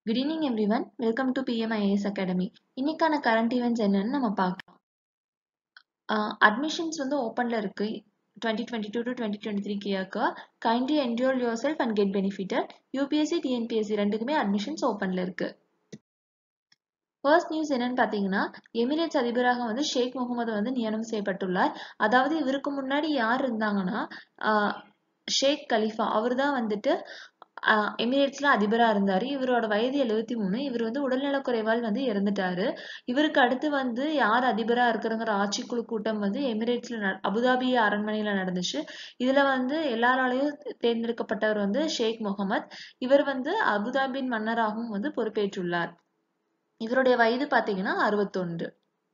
good evening everyone welcome to PMIAS academy இன்னைக்கான current events என்னன்னு நம்ம பார்க்கலாம் அட்மிஷன்ஸ் வந்து ஓப்பனில் இருக்கு twenty twenty two to twenty twenty three கியர்க்கு kindly enrol yourself and get benefitted UPSC TNPSC ரெண்டுக்குமே அட்மிஷன்ஸ் ஓப்பனில் இருக்கு ஃபர்ஸ்ட் நியூஸ் என்னன்னு பார்த்தீங்கன்னா எமிரேட்ஸ் அதிபராக வந்து ஷேக் முகமது வந்து நியமனம் செய்யப்பட்டுள்ளார் அதாவது இவருக்கு முன்னாடி யார் இருந்தாங்கன்னா ஷேக் கலிஃபா அவர் தான் வந்துட்டு எமிரேட்ஸ்ல அதிபரா இருந்தாரு இவரோட வயது எழுபத்தி மூணு இவர் வந்து உடல்நலக்குறைவால் வந்து இறந்துட்டாரு இவருக்கு அடுத்து வந்து யார் அதிபரா இருக்கிறங்கிற ஆட்சிக்குழு கூட்டம் வந்து எமிரேட்ஸ்ல அபுதாபி அரண்மனையில நடந்துச்சு இதுல வந்து எல்லாராலையும் தேர்ந்தெடுக்கப்பட்டவர் வந்து ஷேக் முகமது இவர் வந்து அபுதாபியின் மன்னராகவும் வந்து பொறுப்பேற்றுள்ளார் இவருடைய வயது பாத்தீங்கன்னா அறுபத்தொன்று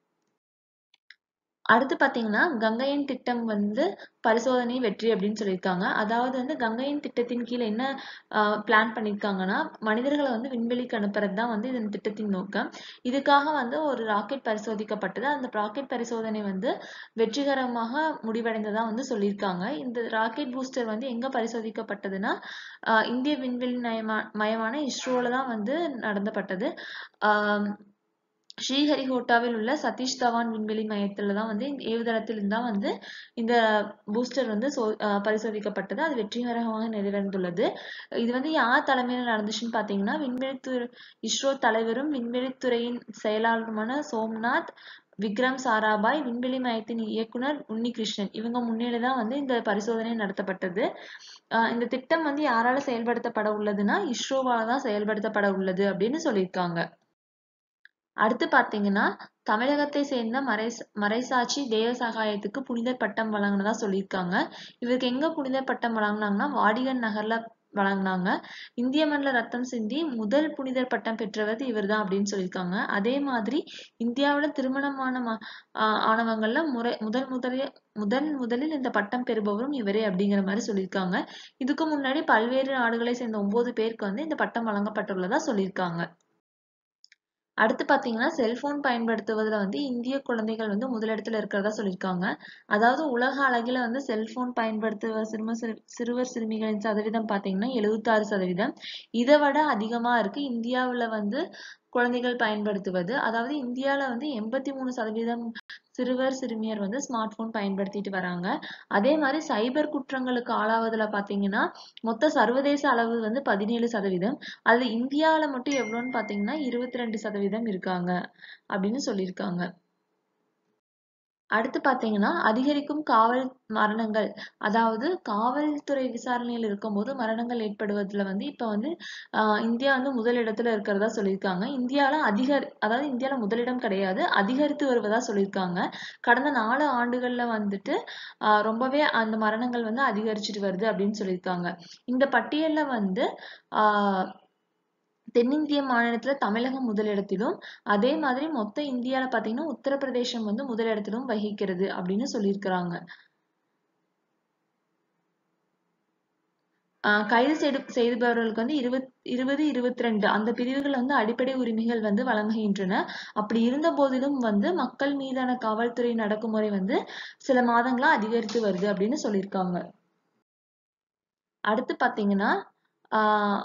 அடுத்து பாத்தீங்கன்னா கங்கையன் திட்டம் வந்து பரிசோதனை வெற்றி அப்படின்னு சொல்லியிருக்காங்க அதாவது வந்து கங்கையன் திட்டத்தின் கீழே என்ன பிளான் பண்ணியிருக்காங்கன்னா மனிதர்களை வந்து விண்வெளிக்கு அனுப்புறது தான் வந்து இதன் திட்டத்தின் நோக்கம் இதுக்காக வந்து ஒரு ராக்கெட் பரிசோதிக்கப்பட்டது அந்த ராக்கெட் பரிசோதனை வந்து வெற்றிகரமாக முடிவடைந்ததா வந்து சொல்லியிருக்காங்க இந்த ராக்கெட் பூஸ்டர் வந்து எங்க பரிசோதிக்கப்பட்டதுன்னா இந்திய விண்வெளி மயமா மயமான இஸ்ரோல தான் வந்து நடந்தப்பட்டது ஆஹ் ஸ்ரீஹரிகோட்டாவில் உள்ள சதீஷ் தவான் விண்வெளி மையத்துல தான் வந்து ஏவுதளத்தில் தான் வந்து இந்த பூஸ்டர் வந்து சோ பரிசோதிக்கப்பட்டது அது வெற்றிகரமாக நிறைவடைந்துள்ளது இது வந்து யார் தலைமையில் நடந்துச்சுன்னு பாத்தீங்கன்னா விண்வெளித்துறை இஸ்ரோ தலைவரும் விண்வெளித்துறையின் செயலாளருமான சோம்நாத் விக்ரம் சாராபாய் விண்வெளி மையத்தின் இயக்குனர் உன்னிகிருஷ்ணன் இவங்க முன்னிலை தான் வந்து இந்த பரிசோதனை நடத்தப்பட்டது இந்த திட்டம் வந்து யாரால செயல்படுத்தப்பட உள்ளதுன்னா இஸ்ரோவால தான் செயல்படுத்தப்பட உள்ளது அப்படின்னு சொல்லியிருக்காங்க அடுத்து பாத்தீங்கன்னா தமிழகத்தை சேர்ந்த மறை மறைசாட்சி தேவ சகாயத்துக்கு புனிதர் பட்டம் வழங்கினதா சொல்லியிருக்காங்க இவருக்கு எங்க புனிதர் பட்டம் வழங்கினாங்கன்னா வாடிகன் நகர்ல வழங்கினாங்க இந்திய மண்ணில் ரத்தம் சிந்தி முதல் புனிதர் பட்டம் பெற்றவர் இவர் தான் அப்படின்னு சொல்லியிருக்காங்க அதே மாதிரி இந்தியாவில திருமணமான ஆனவங்கள்ல முறை முதல் முதலில் முதன் முதலில் இந்த பட்டம் பெறுபவரும் இவரே அப்படிங்கிற மாதிரி சொல்லியிருக்காங்க இதுக்கு முன்னாடி பல்வேறு நாடுகளை சேர்ந்த ஒன்பது பேருக்கு வந்து இந்த பட்டம் வழங்கப்பட்டுள்ளதா சொல்லியிருக்காங்க அடுத்து பாத்தீங்கன்னா செல்போன் பயன்படுத்துவதுல வந்து இந்திய குழந்தைகள் வந்து முதலிடத்துல இருக்கிறதா சொல்லியிருக்காங்க அதாவது உலக அளவில் வந்து செல்போன் பயன்படுத்துவ சிறும சிறுவர் சிறுமிகளின் சதவீதம் பாத்தீங்கன்னா எழுபத்தாறு சதவீதம் இதை விட அதிகமா இருக்கு இந்தியாவுல வந்து குழந்தைகள் பயன்படுத்துவது அதாவது இந்தியால வந்து எண்பத்தி மூணு சதவீதம் சிறுவர் சிறுமியர் வந்து ஸ்மார்ட் போன் பயன்படுத்திட்டு வராங்க அதே மாதிரி சைபர் குற்றங்களுக்கு ஆளாவதுல பாத்தீங்கன்னா மொத்த சர்வதேச அளவு வந்து பதினேழு சதவீதம் அது இந்தியாவில மட்டும் எவ்வளோன்னு பாத்தீங்கன்னா இருபத்தி ரெண்டு சதவீதம் இருக்காங்க அப்படின்னு சொல்லியிருக்காங்க அடுத்து பாத்தீங்கன்னா அதிகரிக்கும் காவல் மரணங்கள் அதாவது காவல்துறை விசாரணையில் இருக்கும்போது மரணங்கள் ஏற்படுவதுல வந்து இப்ப வந்து ஆஹ் இந்தியா வந்து முதலிடத்துல இருக்கிறதா சொல்லியிருக்காங்க இந்தியால அதிகர் அதாவது இந்தியால முதலிடம் கிடையாது அதிகரித்து வருவதா சொல்லியிருக்காங்க கடந்த நாலு ஆண்டுகள்ல வந்துட்டு ஆஹ் ரொம்பவே அந்த மரணங்கள் வந்து அதிகரிச்சுட்டு வருது அப்படின்னு சொல்லியிருக்காங்க இந்த பட்டியல்ல வந்து ஆஹ் தென்னிந்திய மாநிலத்துல தமிழகம் முதலிடத்திலும் அதே மாதிரி மொத்த இந்தியால பாத்தீங்கன்னா உத்தரப்பிரதேசம் வந்து முதலிடத்திலும் வகிக்கிறது அப்படின்னு சொல்லியிருக்கிறாங்க ஆஹ் கைது செய்து செய்தவர்களுக்கு வந்து இருபத் இருபது இருபத்தி ரெண்டு அந்த பிரிவுகள் வந்து அடிப்படை உரிமைகள் வந்து வழங்குகின்றன அப்படி இருந்த போதிலும் வந்து மக்கள் மீதான காவல்துறை நடக்குமுறை வந்து சில மாதங்களா அதிகரித்து வருது அப்படின்னு சொல்லியிருக்காங்க அடுத்து பாத்தீங்கன்னா ஆஹ்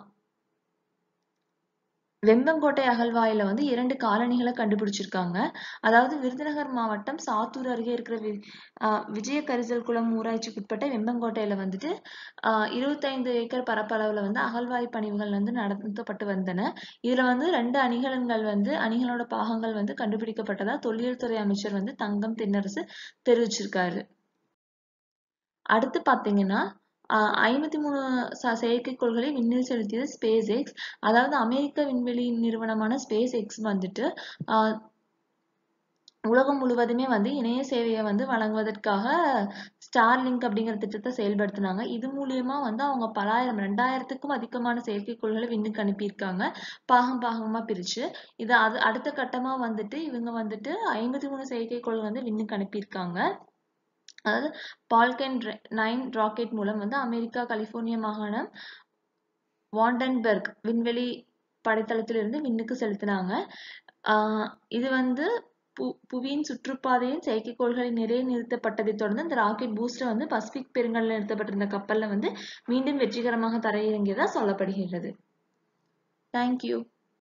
வெம்பங்கோட்டை அகழ்வாயில வந்து இரண்டு காலனிகளை கண்டுபிடிச்சிருக்காங்க அதாவது விருதுநகர் மாவட்டம் சாத்தூர் அருகே இருக்கிற வி விஜய கரிசல் குளம் ஊராட்சிக்குட்பட்ட வெம்பங்கோட்டையில வந்துட்டு ஆஹ் இருபத்தைந்து ஏக்கர் பரப்பளவுல வந்து அகழ்வாய் பணிவுகள் வந்து நடத்தப்பட்டு வந்தன இதுல வந்து ரெண்டு அணிகலன்கள் வந்து அணிகளோட பாகங்கள் வந்து கண்டுபிடிக்கப்பட்டதா தொல்லியல் துறை அமைச்சர் வந்து தங்கம் தென்னரசு தெரிவிச்சிருக்காரு அடுத்து பாத்தீங்கன்னா ஐம்பத்தி மூணு செயற்கைக்கோள்களை விண்ணில் செலுத்தியது ஸ்பேஸ் எக்ஸ் அதாவது அமெரிக்க விண்வெளி நிறுவனமான ஸ்பேஸ் எக்ஸ் வந்துட்டு ஆஹ் உலகம் முழுவதுமே வந்து இணைய சேவையை வந்து வழங்குவதற்காக ஸ்டார்லிங்க் அப்படிங்கிற திட்டத்தை செயல்படுத்தினாங்க இது மூலியமா வந்து அவங்க பலாயிரம் ரெண்டாயிரத்துக்கும் அதிகமான செயற்கைக்கோள்களை விண்ணுக்கு அனுப்பியிருக்காங்க பாகம் பாகமா பிரிச்சு இது அது அடுத்த கட்டமா வந்துட்டு இவங்க வந்துட்டு ஐம்பத்தி மூணு செயற்கைக்கோள் வந்து விண்ணுக்கு அனுப்பியிருக்காங்க அதாவது பால்கன் நைன் ராக்கெட் மூலம் வந்து அமெரிக்கா கலிபோர்னியா மாகாணம் வாண்டன்பெர்க் விண்வெளி படைத்தளத்திலிருந்து விண்ணுக்கு செலுத்தினாங்க ஆஹ் இது வந்து பு புவியின் சுற்றுப்பாதையின் செயற்கைக்கோள்களில் நிறைய நிறுத்தப்பட்டதை தொடர்ந்து இந்த ராக்கெட் பூஸ்டர் வந்து பசிபிக் பெருங்கடலில் நிறுத்தப்பட்டிருந்த கப்பல்ல வந்து மீண்டும் வெற்றிகரமாக தரையிறங்கியதா சொல்லப்படுகிறது தேங்க்யூ